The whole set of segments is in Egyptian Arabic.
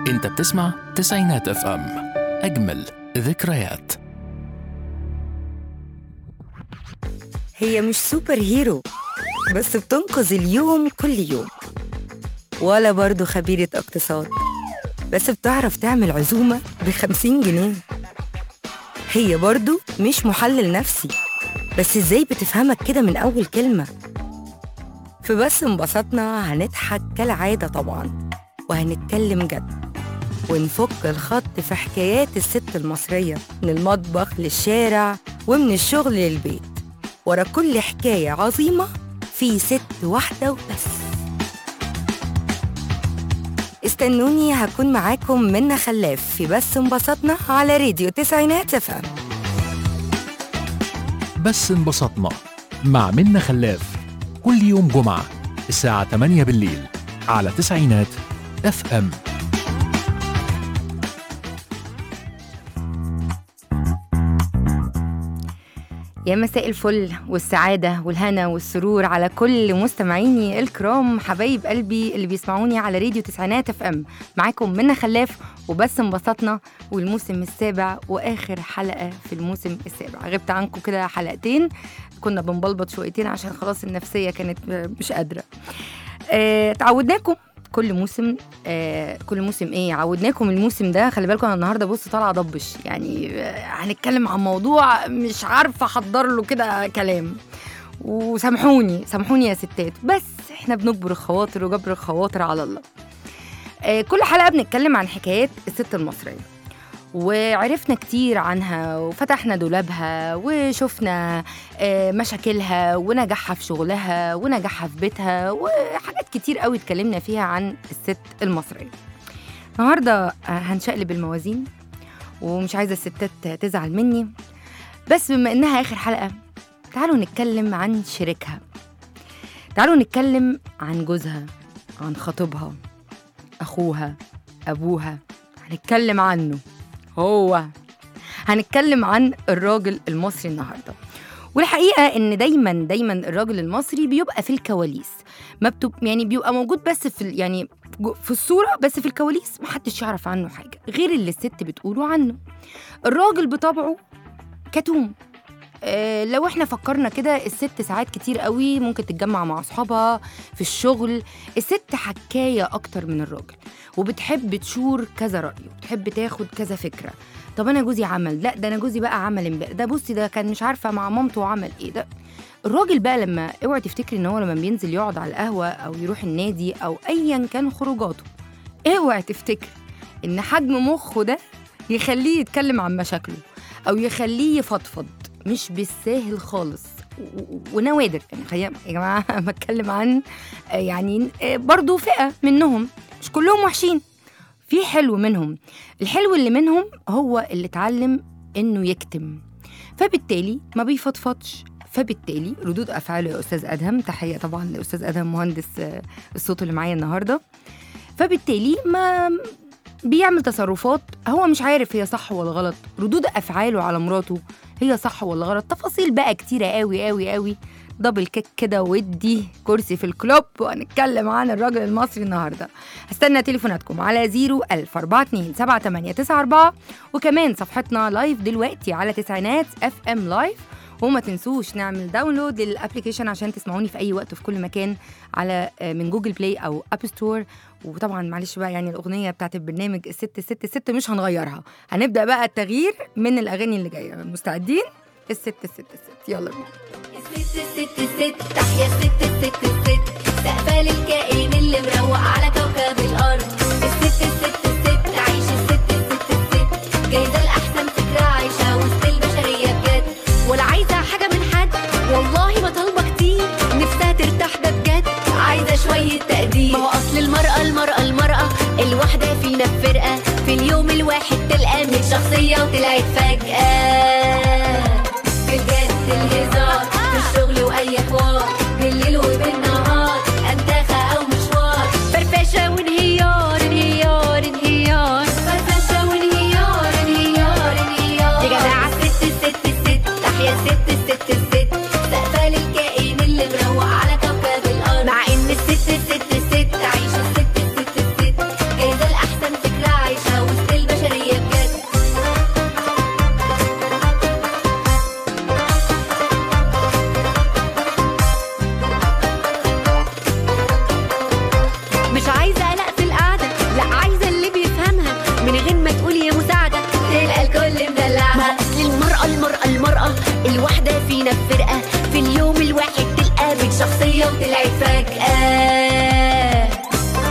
انت بتسمع تسعينات اف ام اجمل ذكريات هي مش سوبر هيرو بس بتنقذ اليوم كل يوم ولا برضو خبيرة اقتصاد بس بتعرف تعمل عزومة بخمسين جنيه هي برضو مش محلل نفسي بس ازاي بتفهمك كده من أول كلمة في بس انبسطنا هنضحك كالعادة طبعا وهنتكلم جد ونفك الخط في حكايات الست المصرية من المطبخ للشارع ومن الشغل للبيت ورا كل حكاية عظيمة في ست واحدة وبس استنوني هكون معاكم منا خلاف في بس انبسطنا على راديو تسعينات اف ام بس انبسطنا مع منا خلاف كل يوم جمعة الساعة 8 بالليل على تسعينات اف ام يا مساء الفل والسعادة والهنا والسرور على كل مستمعيني الكرام حبايب قلبي اللي بيسمعوني على راديو تسعينات اف ام معاكم منا خلاف وبس انبسطنا والموسم السابع واخر حلقة في الموسم السابع غبت عنكم كده حلقتين كنا بنبلبط شويتين عشان خلاص النفسية كانت مش قادرة آه، تعودناكم كل موسم آه كل موسم ايه عودناكم الموسم ده خلي بالكم انا النهارده بص طالعه ضبش يعني آه هنتكلم عن موضوع مش عارفه احضر له كده كلام وسامحوني سامحوني يا ستات بس احنا بنجبر الخواطر وجبر الخواطر على الله آه كل حلقه بنتكلم عن حكايات الست المصريه وعرفنا كتير عنها وفتحنا دولابها وشفنا آه، مشاكلها ونجاحها في شغلها ونجاحها في بيتها وحاجات كتير قوي اتكلمنا فيها عن الست المصرية النهاردة آه، هنشقلب الموازين ومش عايزة الستات تزعل مني بس بما إنها آخر حلقة تعالوا نتكلم عن شريكها تعالوا نتكلم عن جوزها عن خطيبها أخوها أبوها هنتكلم عنه هو هنتكلم عن الراجل المصري النهارده والحقيقه ان دايما دايما الراجل المصري بيبقى في الكواليس ما بتب... يعني بيبقى موجود بس في ال... يعني جو- في الصوره بس في الكواليس محدش يعرف عنه حاجه غير اللي الست بتقوله عنه الراجل بطبعه كتوم آه، لو احنا فكرنا كده الست ساعات كتير قوي ممكن تتجمع مع اصحابها في الشغل الست حكايه اكتر من الراجل وبتحب تشور كذا رأي وبتحب تاخد كذا فكرة طب أنا جوزي عمل لا ده أنا جوزي بقى عمل امبارح ده بصي ده كان مش عارفة مع مامته وعمل إيه ده الراجل بقى لما اوعي تفتكري ان هو لما بينزل يقعد على القهوة أو يروح النادي أو أيا كان خروجاته اوعي تفتكري ان حجم مخه ده يخليه يتكلم عن مشاكله أو يخليه يفضفض مش بالساهل خالص و- و- ونوادر يعني خلينا يا جماعة بتكلم عن آه، يعني آه، برضو فئة منهم مش كلهم وحشين في حلو منهم الحلو اللي منهم هو اللي اتعلم انه يكتم فبالتالي ما بيفضفضش فبالتالي ردود افعاله يا استاذ ادهم تحيه طبعا لاستاذ ادهم مهندس آه، الصوت اللي معايا النهارده فبالتالي ما بيعمل تصرفات هو مش عارف هي صح ولا غلط ردود افعاله على مراته هي صح ولا غلط تفاصيل بقى كتيره قوي قوي قوي دبل كيك كده ودي كرسي في الكلوب وهنتكلم عن الراجل المصري النهارده هستنى تليفوناتكم على 01000 42 7894 وكمان صفحتنا لايف دلوقتي على تسعينات اف ام لايف وما تنسوش نعمل داونلود للابلكيشن عشان تسمعوني في اي وقت وفي كل مكان على آه، من جوجل بلاي او اب ستور وطبعا معلش بقى يعني الاغنيه بتاعت البرنامج الست الست الست مش هنغيرها هنبدا بقى التغيير من الاغاني اللي جايه مستعدين الست الست الست يلا بينا الست الست الست تحيا الست الست الست استقبال الكائن اللي مروق على كوكب الارض الست الست الست عيش الست الست الست جايزه الاحسن فكره عايشه وسط البشريه بجد ولا عايزه حاجه من حد والله ما طالبه كتير نفسها ترتاح ده بجد عايزه شويه تقدير ما هو اصل المراه المراه المراه الواحده فينا في فرقه في اليوم الواحد تلقى من شخصيه وطلعت فجاه في الجد الهزار في الشغل واي حوار بالليل وبالنهار انتخى او مشوار فرفشه وانهيار انهيار انهيار فرفشه وانهيار انهيار انهيار يا جماعه الست الست الست تحيا الست الست الست استقبال الكائن اللي مروق على كوكب الارض مع ان الست الست الست عايشه الست الست الست جايزه الاحسن فكره وطلعت فجأة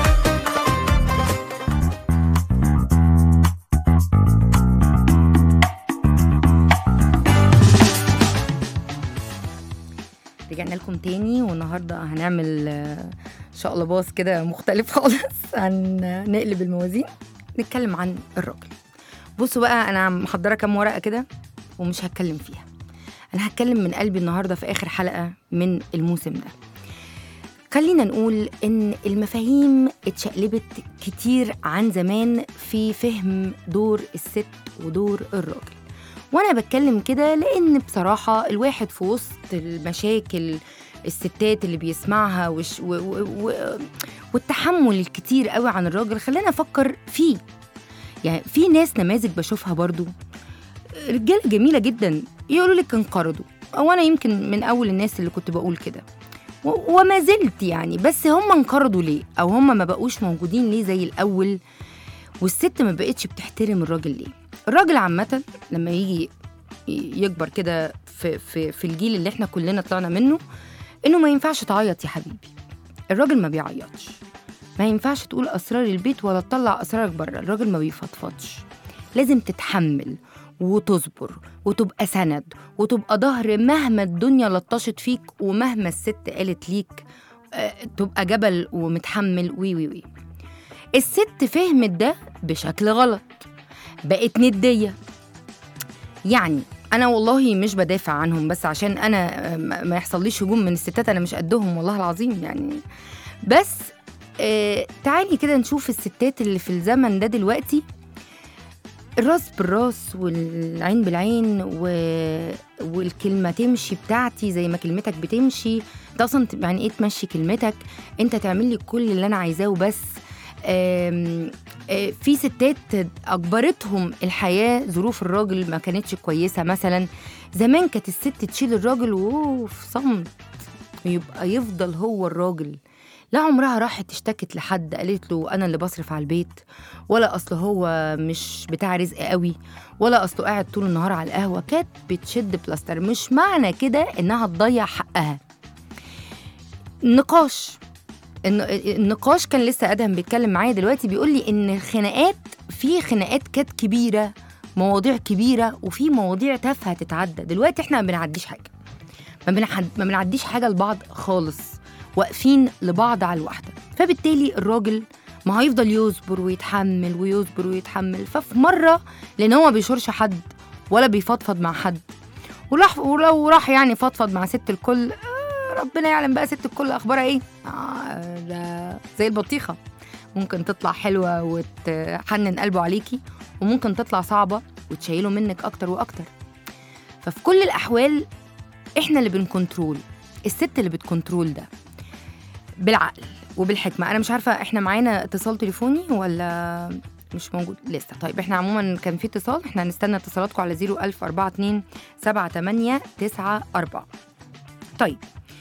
رجعنا لكم تاني والنهارده هنعمل آه، شقلباص كده مختلف خالص هنقلب الموازين نتكلم عن الراجل بصوا بقى انا محضره كام ورقه كده ومش هتكلم فيها انا هتكلم من قلبي النهارده في اخر حلقه من الموسم ده خلينا نقول ان المفاهيم اتشقلبت كتير عن زمان في فهم دور الست ودور الراجل وانا بتكلم كده لان بصراحه الواحد في وسط المشاكل الستات اللي بيسمعها وش و و و والتحمل الكتير قوي عن الراجل خلينا افكر فيه يعني في ناس نماذج بشوفها برضو رجاله جميله جدا يقولوا لك انقرضوا او انا يمكن من اول الناس اللي كنت بقول كده و- وما زلت يعني بس هم انقرضوا ليه او هم ما بقوش موجودين ليه زي الاول والست ما بقتش بتحترم الراجل ليه الراجل عامه لما يجي يكبر كده في, في, في الجيل اللي احنا كلنا طلعنا منه انه ما ينفعش تعيط يا حبيبي الراجل ما بيعيطش ما ينفعش تقول اسرار البيت ولا تطلع اسرارك بره الراجل ما بيفضفضش لازم تتحمل وتصبر وتبقى سند وتبقى ظهر مهما الدنيا لطشت فيك ومهما الست قالت ليك آه، تبقى جبل ومتحمل وي وي وي الست فهمت ده بشكل غلط بقت ندية يعني أنا والله مش بدافع عنهم بس عشان أنا آه، ما ما يحصليش هجوم من الستات أنا مش قدهم والله العظيم يعني بس آه تعالي كده نشوف الستات اللي في الزمن ده دلوقتي الراس بالراس والعين بالعين و... والكلمة تمشي بتاعتي زي ما كلمتك بتمشي انت اصلا تبقى يعني ايه تمشي كلمتك انت تعمل لي كل اللي انا عايزاه وبس آم، آه، في ستات اجبرتهم الحياه ظروف الراجل ما كانتش كويسه مثلا زمان كانت الست تشيل الراجل وهو في صمت ويبقى يفضل هو الراجل لا عمرها راحت اشتكت لحد قالت له انا اللي بصرف على البيت ولا اصل هو مش بتاع رزق قوي ولا اصله قاعد طول النهار على القهوه كانت بتشد بلاستر مش معنى كده انها تضيع حقها نقاش الن- النقاش كان لسه ادهم بيتكلم معايا دلوقتي بيقول لي ان خناقات في خناقات كانت كبيره مواضيع كبيره وفي مواضيع تافهه تتعدى دلوقتي احنا ما بنعديش حاجه ما بنحد... ما بنعديش حاجه لبعض خالص واقفين لبعض على الواحده فبالتالي الراجل ما هيفضل يصبر ويتحمل ويصبر ويتحمل ففي مره لان هو ما بيشورش حد ولا بيفضفض مع حد وراح ولو راح يعني فضفض مع ست الكل آه، ربنا يعلم بقى ست الكل اخبارها ايه آه ده زي البطيخه ممكن تطلع حلوه وتحنن قلبه عليكي وممكن تطلع صعبه وتشيله منك اكتر واكتر ففي كل الاحوال احنا اللي بنكنترول الست اللي بتكنترول ده بالعقل وبالحكمه انا مش عارفه احنا معانا اتصال تليفوني ولا مش موجود لسه طيب احنا عموما كان في اتصال احنا هنستنى اتصالاتكم على 01042 78 94 طيب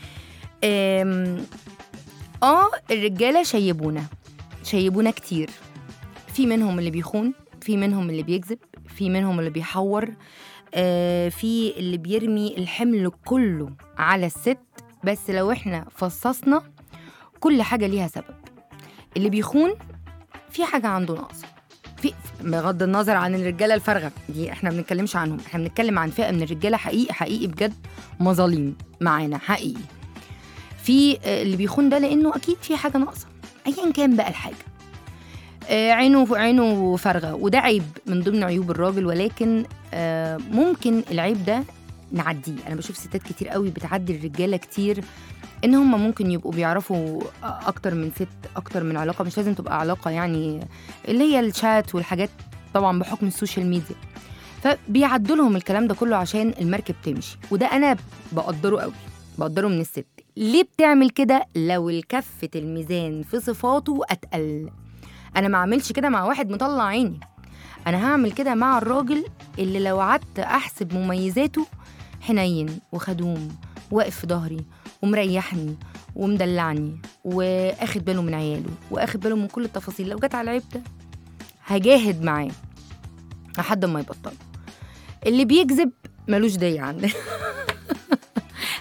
أم... اه الرجاله شيبونا شيبونا كتير في منهم اللي بيخون في منهم اللي بيكذب في منهم اللي بيحور آه في اللي بيرمي الحمل كله على الست بس لو احنا فصصنا كل حاجه ليها سبب اللي بيخون في حاجه عنده ناقصه في بغض النظر عن الرجاله الفارغه دي احنا ما بنتكلمش عنهم احنا بنتكلم عن فئه من الرجاله حقيقي حقيقي بجد مظاليم معانا حقيقي في آه، اللي بيخون ده لانه اكيد في حاجه ناقصه ايا كان بقى الحاجه آه، عينه عينه فارغه وده عيب من ضمن عيوب الراجل ولكن آه، ممكن العيب ده نعديه انا بشوف ستات كتير قوي بتعدي الرجاله كتير ان هم ممكن يبقوا بيعرفوا اكتر من ست اكتر من علاقه مش لازم تبقى علاقه يعني اللي هي الشات والحاجات طبعا بحكم السوشيال ميديا فبيعدوا لهم الكلام ده كله عشان المركب تمشي وده انا بقدره قوي بقدره من الست ليه بتعمل كده لو الكفة الميزان في صفاته اتقل انا ما اعملش كده مع واحد مطلع عيني انا هعمل كده مع الراجل اللي لو قعدت احسب مميزاته حنين وخدوم واقف في ظهري ومريحني ومدلعني واخد باله من عياله واخد باله من كل التفاصيل لو جت على العيب ده هجاهد معاه لحد ما يبطل اللي بيكذب ملوش داعي عندنا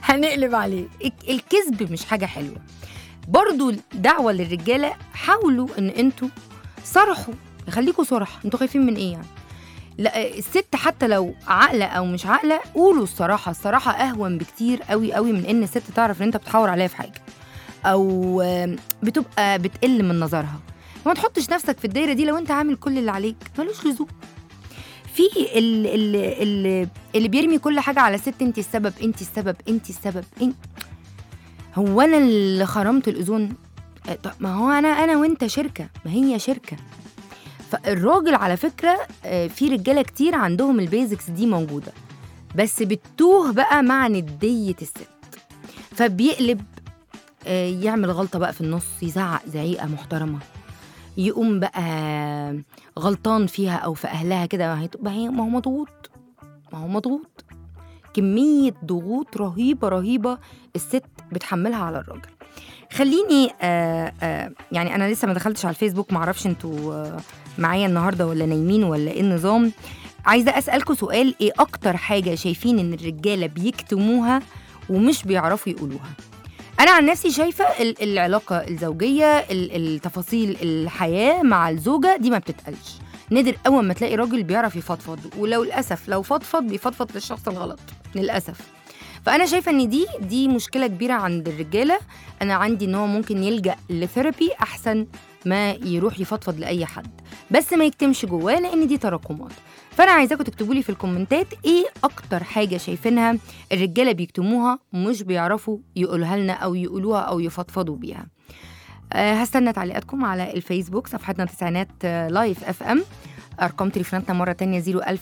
هنقلب عليه الك- الكذب مش حاجه حلوه برضو دعوه للرجاله حاولوا ان انتوا صرحوا خليكوا صرح انتوا خايفين من ايه يعني لا الست حتى لو عاقله او مش عاقله قولوا الصراحه الصراحه اهون بكتير قوي قوي من ان الست تعرف ان انت بتحاور عليها في حاجه او آم، بتبقى بتقل من نظرها ما تحطش نفسك في الدايره دي لو انت عامل كل اللي عليك ملوش لزوم في ال ال ال اللي بيرمي كل حاجه على ست انت السبب انت السبب انت السبب انت هو انا اللي خرمت الاذون آه، طب ما هو انا انا وانت شركه ما هي شركه فالراجل على فكره آه، في رجاله كتير عندهم البيزكس دي موجوده بس بتتوه بقى مع نديه الست فبيقلب آه، يعمل غلطه بقى في النص يزعق زعيقه محترمه يقوم بقى غلطان فيها او في اهلها كده ما هي- ما هي- ما هو مضغوط ما هو مضغوط كميه ضغوط رهيبه رهيبه الست بتحملها على الراجل خليني آه آه يعني انا لسه ما دخلتش على الفيسبوك ما اعرفش انتوا آه معايا النهارده ولا نايمين ولا ايه النظام عايزه اسالكم سؤال ايه اكتر حاجه شايفين ان الرجاله بيكتموها ومش بيعرفوا يقولوها انا عن نفسي شايفه ال- العلاقه الزوجيه ال- التفاصيل الحياه مع الزوجه دي ما بتتقالش نادر اول ما تلاقي راجل بيعرف يفضفض ولو للاسف لو فضفض بيفضفض للشخص الغلط للاسف فانا شايفه ان دي دي مشكله كبيره عند الرجاله انا عندي ان هو ممكن يلجا لثيرابي احسن ما يروح يفضفض لاي حد بس ما يكتمش جواه لان دي تراكمات فانا عايزاكم تكتبوا لي في الكومنتات ايه اكتر حاجه شايفينها الرجاله بيكتموها مش بيعرفوا يقولوها لنا او يقولوها او يفضفضوا بيها أه هستنى تعليقاتكم على الفيسبوك صفحتنا تسعينات آه، لايف اف ام ارقام تليفوناتنا مره تانية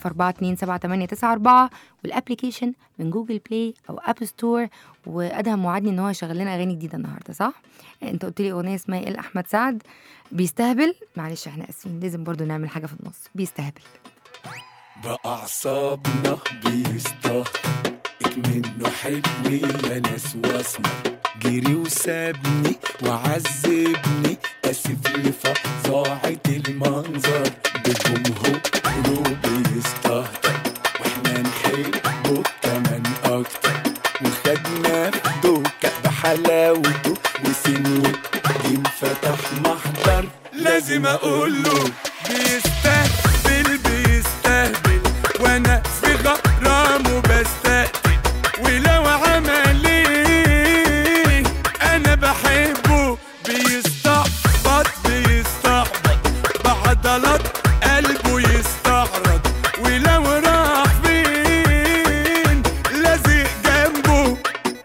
010427894 والابلكيشن من جوجل بلاي او اب ستور وادهم وعدني ان هو هيشغل لنا اغاني جديده النهارده صح انت قلت لي اغنيه اسمها ايه لاحمد سعد بيستهبل معلش احنا اسفين لازم برضو نعمل حاجه في النص بيستهبل بأعصابنا بيستهلك منه حلمي يا ناس واسمر جري وسابني وعذبني اسف لفظاعة المنظر بجمهوره بيستهتر واحنا نحبه كمان اكتر وخدنا في دوكة بحلاوته وسنوته انفتح محضر لازم اقوله بيستهبل بيستهبل وانا في غرامه بستقتل ولو عمل ايه انا بحبه بيستعبط بيستعبط بعضلات قلبه يستعرض ولو راح فين لازق جنبه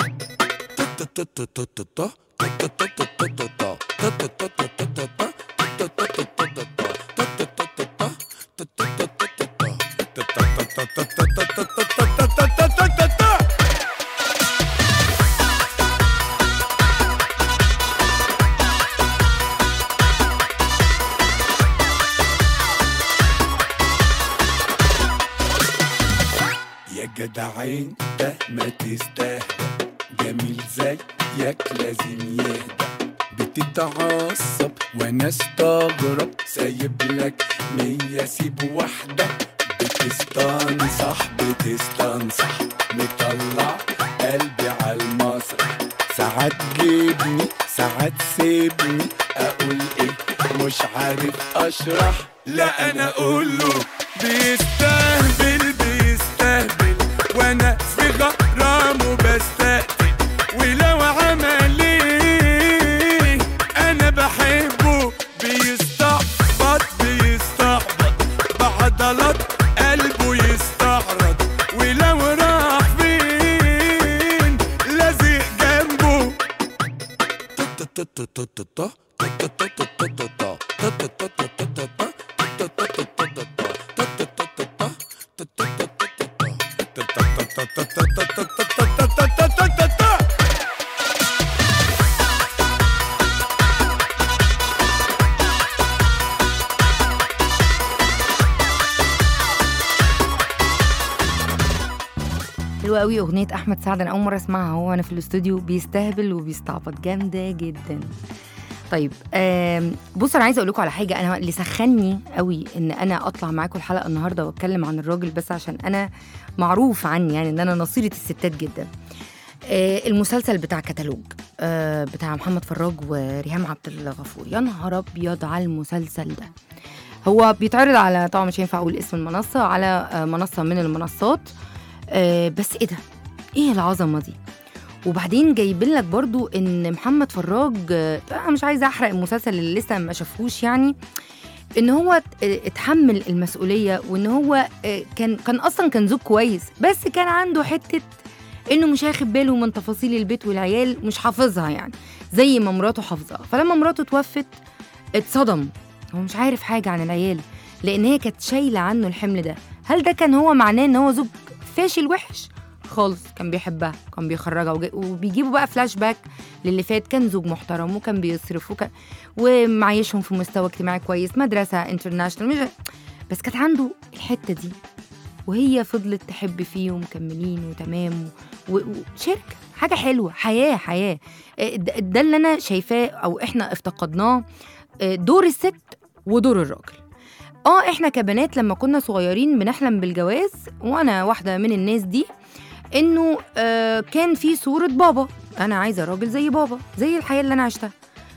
يا جدعين ده ما تستاهل جميل زيك لازم يهدى بتتعصب وانا استغرب سايب لك مية سيب واحدة بتستنصح بتستنصح مطلع قلبي على المسرح ساعات جيبني ساعات سيبني اقول ايه مش عارف اشرح لا انا اقوله بيستهبل بيستهبل وانا في غرامه بستقتل ولو عمل ايه انا بحبه بيستعبط بيستعبط بعضلات قلبه يستعرض ولو راح فين لازق جنبه حلوه قوي اغنيه احمد سعد انا اول مره اسمعها هو انا في الاستوديو بيستهبل وبيستعبط جامده جدا طيب آم، بص انا عايزه اقول لكم على حاجه انا اللي سخني قوي ان انا اطلع معاكم الحلقه النهارده واتكلم عن الراجل بس عشان انا معروف عني يعني ان انا نصيره الستات جدا آه، المسلسل بتاع كتالوج آه، بتاع محمد فراج وريهام عبد الغفور يا نهار ابيض على المسلسل ده هو بيتعرض على طبعا مش هينفع اقول اسم المنصه على آه، منصه من المنصات آه، بس ايه ده ايه العظمه دي وبعدين جايبين لك برضو ان محمد فراج آه، انا مش عايزه احرق المسلسل اللي لسه ما شافوش يعني ان هو ات- اتحمل المسؤوليه وان هو آه، كان كان اصلا كان زوج كويس بس كان عنده حته انه مش هياخد باله من تفاصيل البيت والعيال مش حافظها يعني زي ما مراته حافظها فلما مراته توفت اتصدم هو مش عارف حاجه عن العيال لان هي كانت شايله عنه الحمل ده هل ده كان هو معناه ان هو زوج فاشل وحش خالص كان بيحبها كان بيخرجها وجا- وبيجيبوا بقى فلاش باك للي فات كان زوج محترم وكان بيصرف وكان ومعيشهم في مستوى اجتماعي كويس مدرسه انترناشونال مش بس كانت عنده الحته دي وهي فضلت تحب فيه ومكملين وتمام و- وشركه حاجه حلوه حياه حياه آه، ده ده اللي انا شايفاه او احنا افتقدناه آه، دور الست ودور الراجل اه احنا كبنات لما كنا صغيرين بنحلم بالجواز وانا واحده من الناس دي انه آه كان في صوره بابا انا عايزه راجل زي بابا زي الحياه اللي انا عشتها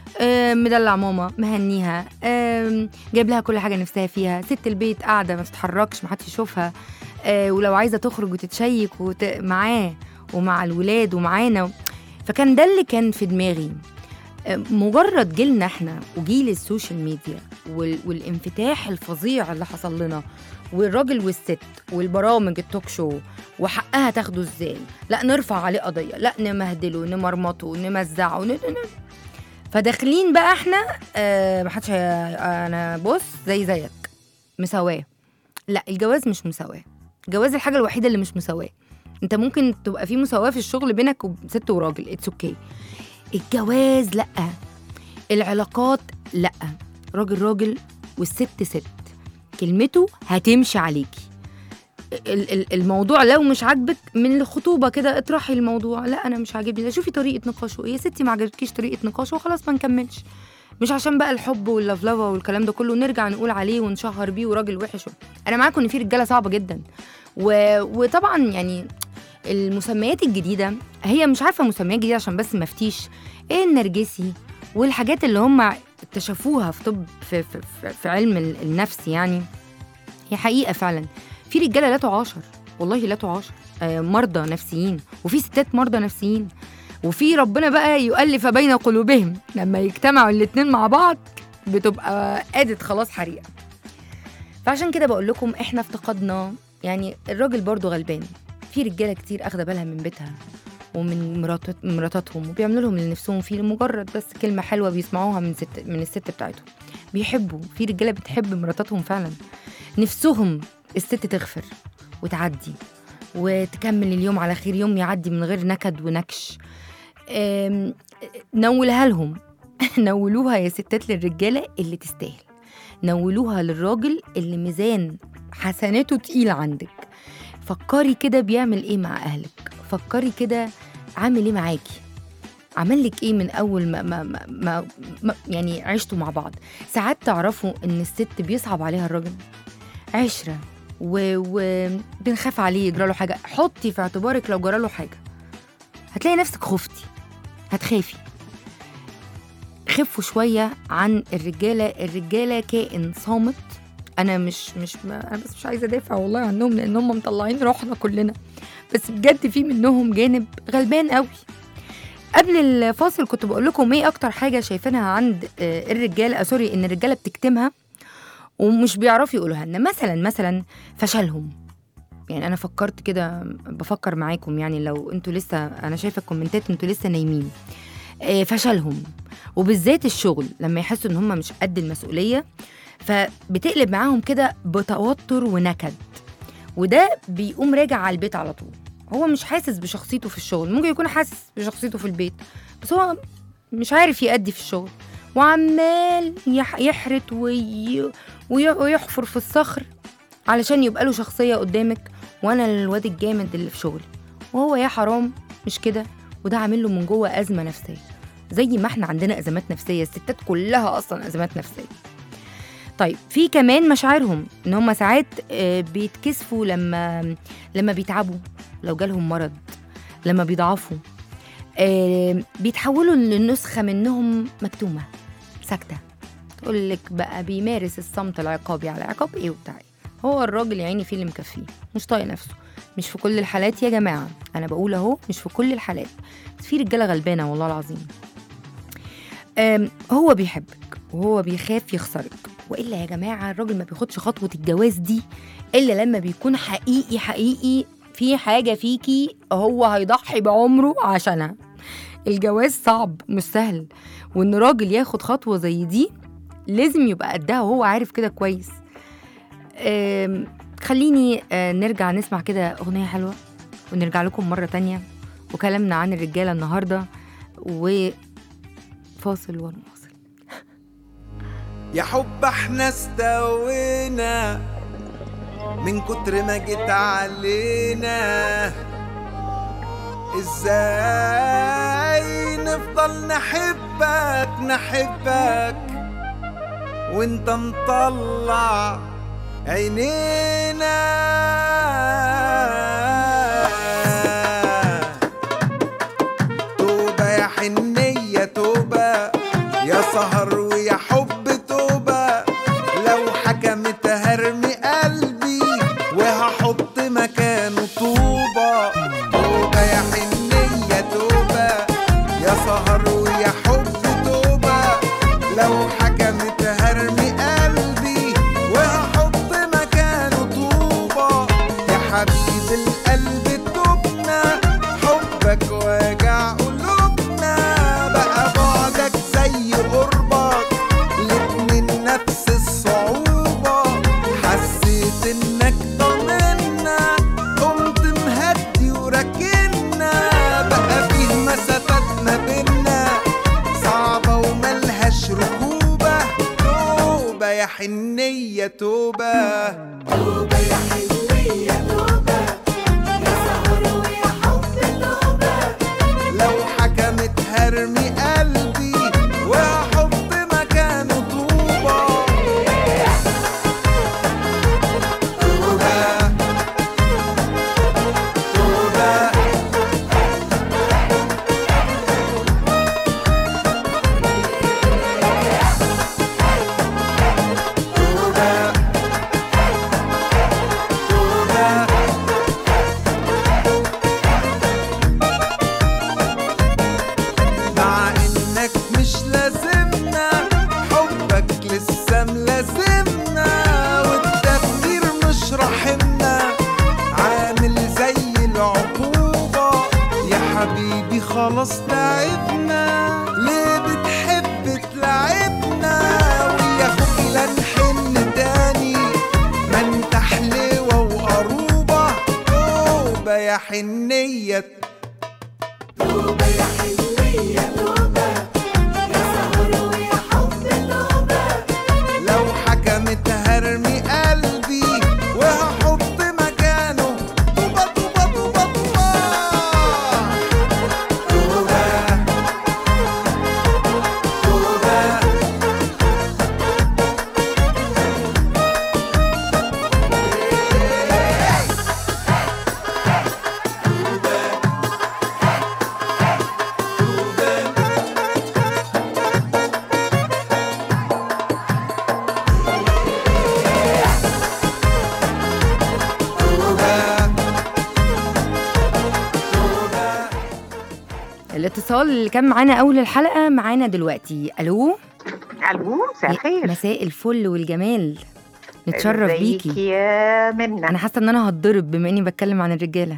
آه مدلع ماما مهنيها آه جايب لها كل حاجه نفسها فيها ست البيت قاعده ما تتحركش ما حدش يشوفها آه ولو عايزه تخرج وتتشيك وت... معاه ومع الولاد ومعانا فكان ده اللي كان في دماغي آه، مجرد جيلنا احنا وجيل السوشيال ميديا وال... والانفتاح الفظيع اللي حصل لنا والراجل والست والبرامج التوك شو وحقها تاخده ازاي لا نرفع عليه قضيه لا نمهدله نمرمطه نمزعه ن... ن... ن- فداخلين بقى احنا آه محدش هي... انا بص زي زيك مساواه لا الجواز مش مساواه الجواز الحاجه الوحيده اللي مش مساواه انت ممكن تبقى في مساواه في الشغل بينك وست وراجل اتس اوكي الجواز لا العلاقات لا راجل راجل والست ست كلمته هتمشي عليكي ال- ال- الموضوع لو مش عاجبك من الخطوبه كده اطرحي الموضوع لا انا مش عاجبني لا شوفي طريقه نقاشه يا ستي ما عجبتكيش طريقه نقاشه وخلاص ما نكملش مش عشان بقى الحب واللفلفه والكلام ده كله نرجع نقول عليه ونشهر بيه وراجل وحش انا معاكم ان في رجاله صعبه جدا و... وطبعا يعني المسميات الجديده هي مش عارفه مسميات جديده عشان بس ما افتيش ايه النرجسي والحاجات اللي هم اكتشفوها في طب في, في, في, في علم ال- النفس يعني هي حقيقه فعلا في رجاله لا تعاشر والله لا تعاشر آه، مرضى نفسيين وفي ستات مرضى نفسيين وفي ربنا بقى يؤلف بين قلوبهم لما يجتمعوا الاتنين مع بعض بتبقى قادت خلاص حريقه فعشان كده بقول لكم احنا افتقدنا يعني الراجل برضو غلبان في رجاله كتير اخده بالها من بيتها ومن مراتات مراتاتهم وبيعملوا لهم اللي نفسهم فيه لمجرد بس كلمه حلوه بيسمعوها من ست من الست بتاعتهم بيحبوا في رجاله بتحب مراتاتهم فعلا نفسهم الست تغفر وتعدي وتكمل اليوم على خير يوم يعدي من غير نكد ونكش أم، نولها لهم نولوها يا ستات للرجاله اللي تستاهل نولوها للراجل اللي ميزان حسناته تقيل عندك فكري كده بيعمل ايه مع اهلك فكري كده عامل ايه معاكي عمل لك ايه من اول ما, ما, ما, ما, ما يعني عشتوا مع بعض ساعات تعرفوا ان الست بيصعب عليها الراجل عشره وبنخاف عليه يجرى له حاجه حطي في اعتبارك لو جرى له حاجه هتلاقي نفسك خفتي هتخافي خفوا شويه عن الرجاله الرجاله كائن صامت انا مش مش ما انا بس مش عايزه ادافع والله عنهم لان هم مطلعين روحنا كلنا بس بجد في منهم جانب غلبان قوي قبل الفاصل كنت بقول لكم ايه اكتر حاجه شايفينها عند آه، الرجاله آه، سوري ان الرجاله بتكتمها ومش بيعرفوا يقولوها لنا مثلا مثلا فشلهم يعني انا فكرت كده بفكر معاكم يعني لو انتوا لسه انا شايفه الكومنتات انتوا لسه نايمين آه، فشلهم وبالذات الشغل لما يحسوا ان هم مش قد المسؤوليه فبتقلب معاهم كده بتوتر ونكد وده بيقوم راجع على البيت على طول هو مش حاسس بشخصيته في الشغل ممكن يكون حاسس بشخصيته في البيت بس هو مش عارف يأدي في الشغل وعمال يح- يحرت وي... وي... ويحفر في الصخر علشان يبقى له شخصية قدامك وأنا الواد الجامد اللي في شغلي وهو يا حرام مش كده وده عامل له من جوه أزمة نفسية زي ما احنا عندنا أزمات نفسية الستات كلها أصلا أزمات نفسية طيب في كمان مشاعرهم ان هم ساعات آه، بيتكسفوا لما لما بيتعبوا لو جالهم مرض لما بيضعفوا آه بيتحولوا لنسخه منهم مكتومه ساكته تقول لك بقى بيمارس الصمت العقابي على عقاب ايه وبتاع إيه. هو الراجل يا عيني فيه اللي مكفيه مش طايق نفسه مش في كل الحالات يا جماعه انا بقول اهو مش في كل الحالات بس في رجاله غلبانه والله العظيم آم، هو بيحبك وهو بيخاف يخسرك والا يا جماعه الراجل ما بياخدش خطوه الجواز دي الا لما بيكون حقيقي حقيقي في حاجه فيكي هو هيضحي بعمره عشانها الجواز صعب مش سهل وان راجل ياخد خطوه زي دي لازم يبقى قدها وهو عارف كده كويس آم، خليني آه، نرجع نسمع كده اغنيه حلوه ونرجع لكم مره تانية وكلامنا عن الرجاله النهارده وفاصل ونواصل يا حب احنا استوينا من كتر ما جيت علينا ازاي نفضل نحبك نحبك وانت مطلع عينينا توبة يا حنية توبة يا سهر ويا حب توبة لو حكمت هرمي قلبي وهحط مكانه طوبة توبة يا حنية توبة يا سهر ويا حب توبة لو حكمت هرمي قلبي وهحط مكانه طوبة يا حبيب القلب توبنا حبك واجع قلوبنا بقى بعدك زي قربك الاتنين نفس الصعوبة حسيت انك ضامنا قمت مهدي وراكنا بقى فيه مسافات ما بينا صعبة وملهاش ركوبة توبة يا حنية توبة توبة يا حنية توبة يا سهر ويا حب توبة لو حكمت هرمي قلبي وهحط مكانه طوبة توبة توبة توبة توبة مع انك مش لازمنا حبك لسه ملازمنا والتفكير مش رحمنا عامل زي العقوبة يا حبيبي خلاص تعبنا ليه بتحب تلعبنا ويا اخوك لا نحن تاني ما انت حلوة وقروبة توبة يا حنية توبة يا حنية توبة يا سهر ويا حب توبة لو حكمت هرمي قلبي وهحط مكانه طوبة طوبة طوبة طوبة توبة توبة الاتصال اللي كان معانا اول الحلقه معانا دلوقتي الو الو مساء الخير مساء الفل والجمال نتشرف ازيك بيكي يا منى انا حاسه ان انا هتضرب بما اني بتكلم عن الرجاله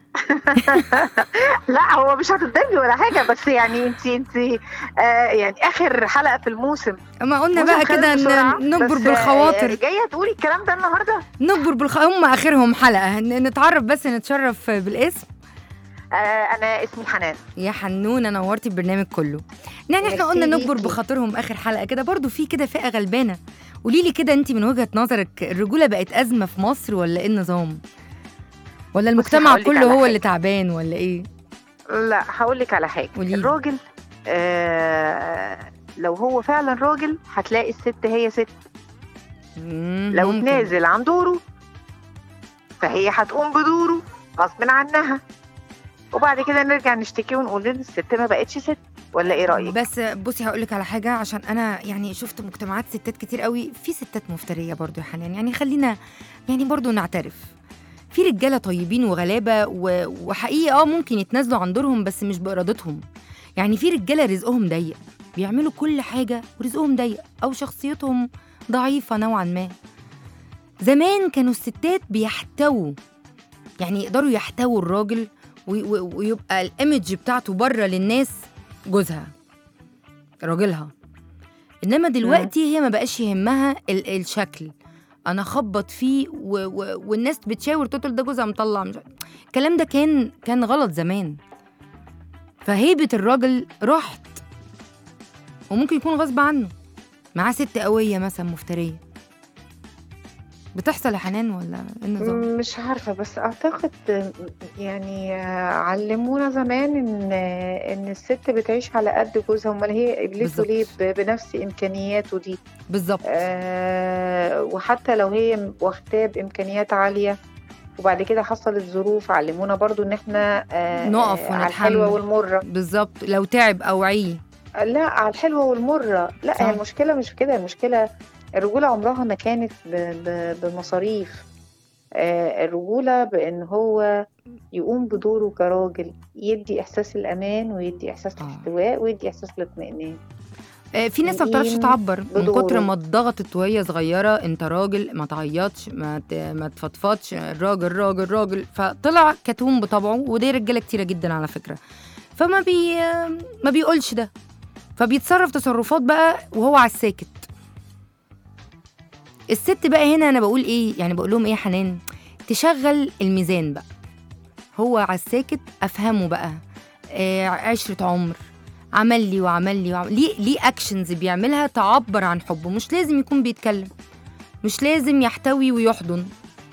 لا هو مش هتضربي ولا حاجه بس يعني انت انت آه يعني اخر حلقه في الموسم اما قلنا موسم بقى خلص كده بسرعة، ن- نجبر بس، آه، بالخواطر جايه تقولي الكلام ده النهارده نجبر بالخ... هم اخرهم حلقه ن- نتعرف بس نتشرف بالاسم آه انا اسمي حنان يا حنونه نورتي البرنامج كله يعني احنا قلنا ميرسي نجبر ليكي. بخاطرهم اخر حلقه كده برضو في كده فئه غلبانه قولي لي كده انت من وجهه نظرك الرجوله بقت ازمه في مصر ولا ايه النظام ولا المجتمع هقولك كله على هو حاجة. اللي تعبان ولا ايه لا هقول لك على حاجه قوليلي. الراجل آه لو هو فعلا راجل هتلاقي الست هي ست مم، لو ممكن. نازل عن دوره فهي هتقوم بدوره غصب عنها وبعد كده نرجع نشتكي ونقول ان الست ما بقتش ست ولا ايه رايك بس بصي هقول لك على حاجه عشان انا يعني شفت مجتمعات ستات كتير قوي في ستات مفتريه برضو يا حنان يعني خلينا يعني برضو نعترف في رجاله طيبين وغلابه و- وحقيقي اه ممكن يتنازلوا عن دورهم بس مش بارادتهم يعني في رجاله رزقهم ضيق بيعملوا كل حاجه ورزقهم ضيق او شخصيتهم ضعيفه نوعا ما زمان كانوا الستات بيحتووا يعني يقدروا يحتووا الراجل وي- وي- ويبقى الايمج بتاعته بره للناس جوزها راجلها انما دلوقتي هي ما بقاش يهمها ال- الشكل انا اخبط فيه و... و... والناس بتشاور تقول ده جوزها مطلع مش... الكلام ده كان كان غلط زمان فهيبه الراجل راحت وممكن يكون غصب عنه معاه ست قويه مثلا مفتريه بتحصل يا حنان ولا ايه النظام مش عارفة بس أعتقد يعني علمونا زمان إن إن الست بتعيش على قد جوزها أمال هي قبلته بالظبط. ليه ب- بنفس إمكانياته دي بالظبط آه وحتى لو هي واخداه بإمكانيات عالية وبعد كده حصلت ظروف علمونا برضو إن إحنا آه نقف آه، على الحلوة ونتحمل. والمرة بالظبط لو تعب او عي لا على الحلوة والمرة لا صح. هي المشكلة مش في كده المشكلة الرجولة عمرها ما كانت ب- ب- بمصاريف آه، الرجولة بأن هو يقوم بدوره كراجل يدي إحساس الأمان ويدي إحساس آه. الاحتواء ويدي إحساس الاطمئنان آه، في ناس ما بتعرفش يقيم تعبر من بدوره. كتر ما اتضغطت وهي صغيره انت راجل ما تعيطش ما ت- ما تفضفضش راجل راجل راجل فطلع كتوم بطبعه ودي رجاله كتيره جدا على فكره فما بي ما بيقولش ده فبيتصرف تصرفات بقى وهو على الساكت الست بقى هنا انا بقول ايه يعني بقول لهم ايه يا حنان تشغل الميزان بقى هو على الساكت افهمه بقى آه عشره عمر عمل لي وعمل لي وعمل ليه ليه اكشنز بيعملها تعبر عن حبه مش لازم يكون بيتكلم مش لازم يحتوي ويحضن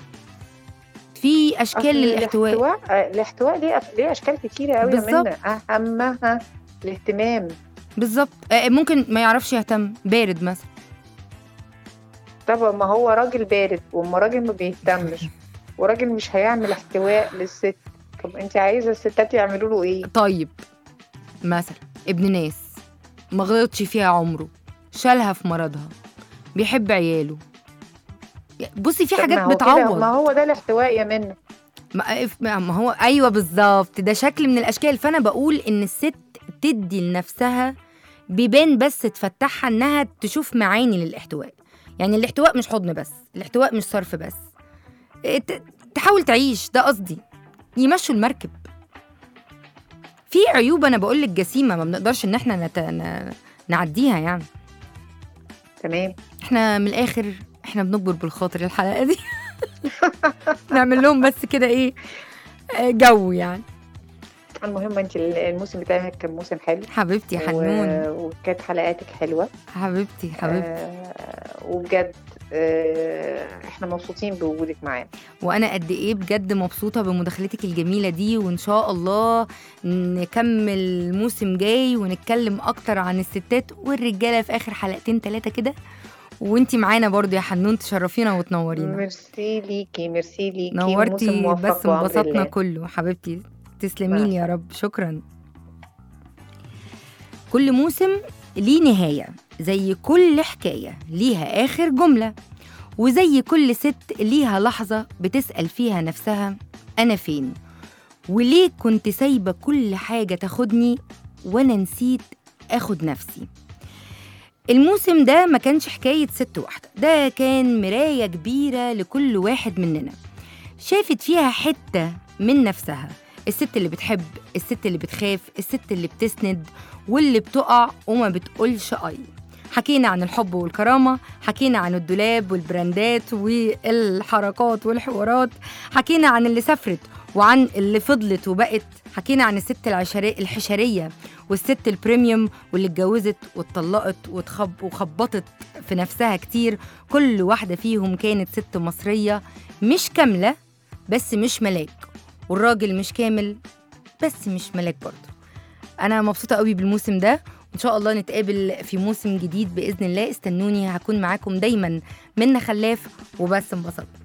في اشكال أصل للاحتواء الاحتواء آه، الاحتواء ليه أف- ليه أشكال كتيرة قوي بالظبط. منها أهمها الاهتمام بالظبط آه، ممكن ما يعرفش يهتم بارد مثلا طب ما هو راجل بارد وما راجل ما بيهتمش وراجل مش هيعمل احتواء للست طب انت عايزة الستات يعملوا له ايه طيب مثلا ابن ناس ما غلطش فيها عمره شالها في مرضها بيحب عياله بصي في طب حاجات ما هو كده- بتعوض ما هو ده الاحتواء يا منى ما ما هو ايوه بالظبط ده شكل من الاشكال فانا بقول ان الست تدي لنفسها بيبان بس تفتحها انها تشوف معاني للاحتواء يعني الاحتواء مش حضن بس الاحتواء مش صرف بس إيه، ت- تحاول تعيش ده قصدي يمشوا المركب في عيوب انا بقول لك جسيمه ما بنقدرش ان احنا نت... ن- نعديها يعني تمام احنا من الاخر احنا بنكبر بالخاطر الحلقه دي نعمل لهم بس كده ايه آه، جو يعني المهم انت الموسم بتاعك كان موسم حلو حبيبتي يا حنون و- وكانت حلقاتك حلوة حبيبتي حبيبتي آه وبجد آه احنا مبسوطين بوجودك معانا وانا قد ايه بجد مبسوطه بمداخلتك الجميله دي وان شاء الله نكمل موسم جاي ونتكلم اكتر عن الستات والرجاله في اخر حلقتين ثلاثه كده وانتي معانا برضو يا حنون تشرفينا وتنورينا ميرسي ليكي ميرسي ليكي نورتي وموسم موفق بس بأمر انبسطنا الله. كله حبيبتي تسلمي مع لي يا رب شكرا كل موسم ليه نهاية زي كل حكاية ليها آخر جملة وزي كل ست ليها لحظة بتسأل فيها نفسها أنا فين وليه كنت سايبة كل حاجة تاخدني وأنا نسيت أخد نفسي الموسم ده ما كانش حكاية ست واحدة ده كان مراية كبيرة لكل واحد مننا شافت فيها حتة من نفسها الست اللي بتحب الست اللي بتخاف الست اللي بتسند واللي بتقع وما بتقولش أي حكينا عن الحب والكرامة حكينا عن الدولاب والبراندات والحركات والحوارات حكينا عن اللي سافرت وعن اللي فضلت وبقت حكينا عن الست العشرية الحشرية والست البريميوم واللي اتجوزت واتطلقت وتخب وخبطت في نفسها كتير كل واحدة فيهم كانت ست مصرية مش كاملة بس مش ملاك والراجل مش كامل بس مش ملاك برضه أنا مبسوطة قوي بالموسم ده إن شاء الله نتقابل في موسم جديد بإذن الله استنوني هكون معاكم دايما منى خلاف وبس انبسطت